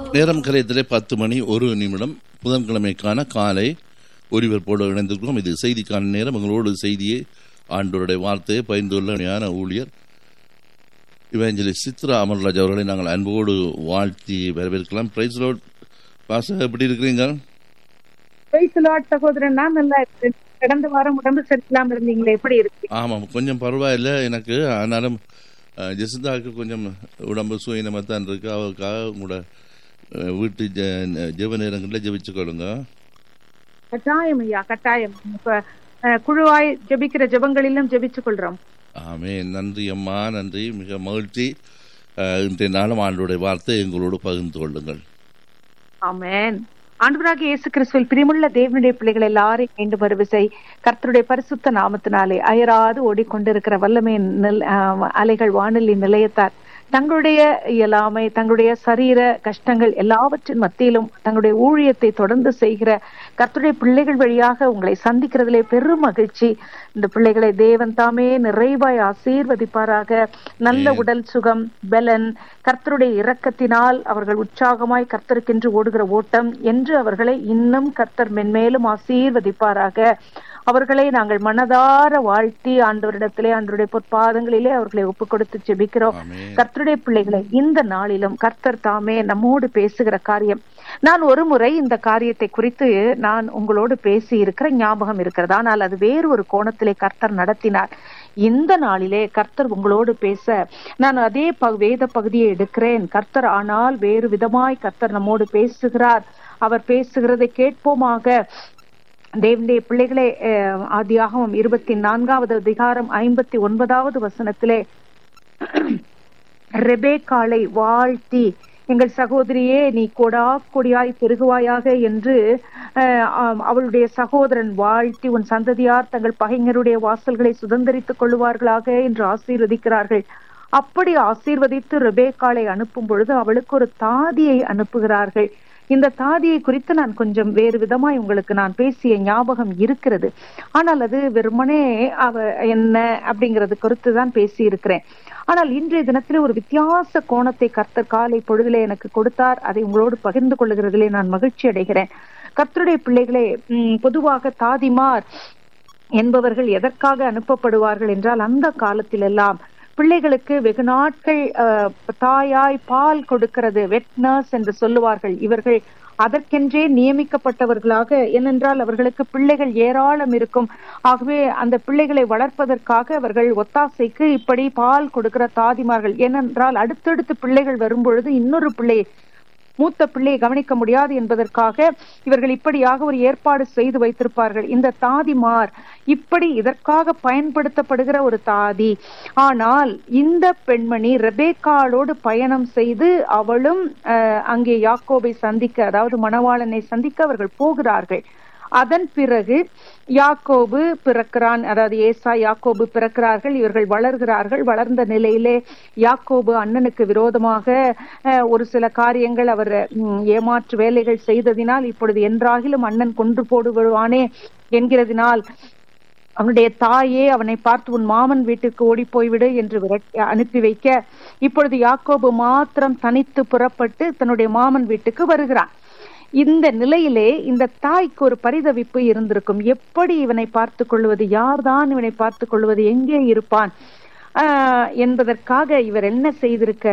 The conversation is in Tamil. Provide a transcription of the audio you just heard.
நேரம் கரையத்திலே பத்து மணி ஒரு நிமிடம் புதன்கிழமைக்கான காலை ஒலிபரப்போடு இணைந்திருக்கிறோம் இது செய்திக்கான நேரம் உங்களோடு செய்தியை ஆண்டோருடைய வார்த்தையை பகிர்ந்துள்ள ஞான ஊழியர் இவஞ்சலி சித்ரா அமர்ராஜ் அவர்களை நாங்கள் அன்போடு வாழ்த்தி வரவேற்கலாம் பிரைஸ் ரோட் பாச எப்படி இருக்கிறீங்க பிரைஸ் லார்ட் சகோதரன் நான் நல்லா இருக்கேன் கடந்த வாரம் உடம்பு சரியில்லாம இருந்தீங்களே எப்படி இருக்கு ஆமாம் கொஞ்சம் பரவாயில்லை எனக்கு ஆனாலும் அஹ், ஜெசிந்தாவுக்கு கொஞ்சம் உடம்பு சுயினமாக தான் இருக்கு அவருக்காக உங்களோட அஹ், வீட்டு ஜெ- ஜெப நேரங்களில் ஜெபிச்சு கொள்ளுங்க கட்டாயம் ஐயா கட்டாயம் இப்ப அஹ், குழுவாய் ஜெபிக்கிற ஜெபங்களிலும் ஜெபிச்சு கொள்றோம் ஆமே நன்றி அம்மா நன்றி மிக மகிழ்ச்சி அஹ், இன்றைய நாளும் ஆண்டோடைய வார்த்தை எங்களோடு பகிர்ந்து கொள்ளுங்கள் ஆமென் ஆண்டவராக இயேசு கிறிஸ்துவில் பிரியமுள்ள தேவனுடைய பிள்ளைகள் எல்லாரையும் மீண்டு வருவிசை கர்த்தருடைய பரிசுத்த நாமத்தினாலே அயராது ஓடிக்கொண்டிருக்கிற வல்லமையின் நில்- ஆஹ் அலைகள் வானொலி நிலையத்தார் தங்களுடைய இயலாமை தங்களுடைய சரீர கஷ்டங்கள் எல்லாவற்றின் மத்தியிலும் தங்களுடைய ஊழியத்தை தொடர்ந்து செய்கிற கர்த்தருடைய பிள்ளைகள் வழியாக உங்களை சந்திக்கிறதிலே பெரும் மகிழ்ச்சி இந்த பிள்ளைகளை தேவன் தாமே நிறைவாய் ஆசீர்வதிப்பாராக நல்ல உடல் சுகம் பலன் கர்த்தருடைய இரக்கத்தினால் அவர்கள் உற்சாகமாய் கர்த்தருக்கென்று ஓடுகிற ஓட்டம் என்று அவர்களை இன்னும் கர்த்தர் மென்மேலும் ஆசீர்வதிப்பாராக அவர்களை நாங்கள் மனதார வாழ்த்தி ஆண்டவரிடத்திலே ஆண்டவருடைய பொற்பாதங்களிலே அவர்களை ஒப்புக் கொடுத்து ஜெபிக்கிறோம் ஆமென். கர்த்தருடைய பிள்ளைகளை இந்த நாளிலும் கர்த்தர் தாமே நம்மோடு பேசுகிற காரியம் நான் ஒரு முறை இந்த காரியத்தை குறித்து நான் உங்களோடு பேசி இருக்கிற ஞாபகம் இருக்கிறது ஆனால் அது வேறு ஒரு கோணத்திலே கர்த்தர் நடத்தினார் இந்த நாளிலே கர்த்தர் உங்களோடு பேச நான் அதே ப- வேத பகுதியை எடுக்கிறேன் கர்த்தர் ஆனால் வேறு விதமாய் கர்த்தர் நம்மோடு பேசுகிறார் அவர் பேசுகிறதை கேட்போமாக தேவனுடைய பிள்ளைகளே அஹ், ஆதியாகமம் இருபத்தி நான்காவது அதிகாரம் ஐம்பத்தி ஒன்பதாவது வசனத்திலே ரெபேக்காளை வாழ்த்தி எங்கள் சகோதரியே நீ கொடா கொடியாய் பெருகுவாயாக என்று அஹ், ஆம், அவளுடைய சகோதரன் வாழ்த்தி உன் சந்ததியார் தங்கள் பகைஞருடைய வாசல்களை சுதந்திரித்துக் கொள்ளுவார்களாக என்று ஆசீர்வதிக்கிறார்கள் அப்படி ஆசீர்வதித்து ரெபேக்காளை அனுப்பும் பொழுது அவளுக்கு ஒரு தாதியை அனுப்புகிறார்கள் இந்த தாதியை குறித்து நான் கொஞ்சம் வேறு விதமாய் உங்களுக்கு நான் பேசிய ஞாபகம் இருக்கிறது ஆனால் அது வெறுமனே அவ என்ன அப்படிங்கறது குறித்து தான் பேசி இருக்கிறேன் ஆனால் இன்றைய தினத்திலே ஒரு வித்தியாச கோணத்தை கர்த்தர் காலை பொழுதிலே எனக்கு கொடுத்தார் அதை உங்களோடு பகிர்ந்து கொள்ளுகிறதிலே நான் மகிழ்ச்சி அடைகிறேன் கர்த்தருடைய பிள்ளைகளே ம், பொதுவாக தாதிமார் என்பவர்கள் எதற்காக அனுப்பப்படுவார்கள் என்றால் அந்த காலத்திலெல்லாம் பிள்ளைகளுக்கு வெகு நாட்கள் அஹ், தாயாய் பால் கொடுக்கிறது வெட்னர்ஸ் என்று சொல்லுவார்கள் இவர்கள் அதற்கென்றே நியமிக்கப்பட்டவர்களாக ஏனென்றால் அவர்களுக்கு பிள்ளைகள் ஏராளம் இருக்கும் ஆகவே அந்த பிள்ளைகளை வளர்ப்பதற்காக அவர்கள் ஒத்தாசைக்கு இப்படி பால் கொடுக்கிற தாதிமார்கள் ஏனென்றால் அடுத்தடுத்து பிள்ளைகள் வரும்பொழுது இன்னொரு பிள்ளை மூத்த பிள்ளையை கவனிக்க முடியாது என்பதற்காக இவர்கள் இப்படியாக ஒரு ஏற்பாடு செய்து வைத்திருப்பார்கள் இந்த தாதிமார் இப்படி இதற்காக பயன்படுத்தப்படுகிற ஒரு தாதி ஆனால் இந்த பெண்மணி ரெபேக்காளோடு பயணம் செய்து அவளும் அஹ், அங்கே யாக்கோபை சந்திக்க அதாவது மணவாளனை சந்திக்க அவர்கள் போகிறார்கள் அதன் பிறகு யாக்கோபு பிறக்கிறான் அதாவது ஏசா யாக்கோபு பிறக்கிறார்கள் இவர்கள் வளர்கிறார்கள் வளர்ந்த நிலையிலே யாக்கோபு அண்ணனுக்கு விரோதமாக அஹ், ஒரு சில காரியங்கள் அவர் ம், ஏமாற்று வேலைகள் செய்ததினால் இப்பொழுது என்றாகிலும் அண்ணன் கொன்று போடுவானே என்கிறதினால் அவனுடைய தாயே அவனை பார்த்து உன் மாமன் வீட்டுக்கு ஓடி போய்விடு என்று விரட்டி அனுப்பி வைக்க இப்பொழுது யாக்கோபு மாத்திரம் தனித்து புறப்பட்டு தன்னுடைய மாமன் வீட்டுக்கு வருகிறான் இந்த நிலையிலே இந்த தாய்க்கு ஒரு பரிதவிப்பு இருந்திருக்கும் எப்படி இவனை பார்த்து கொள்வது யார்தான் இவனை பார்த்து கொள்வது எங்கே இருப்பான் ஆஹ் என்பதற்காக இவர் என்ன செய்திருக்க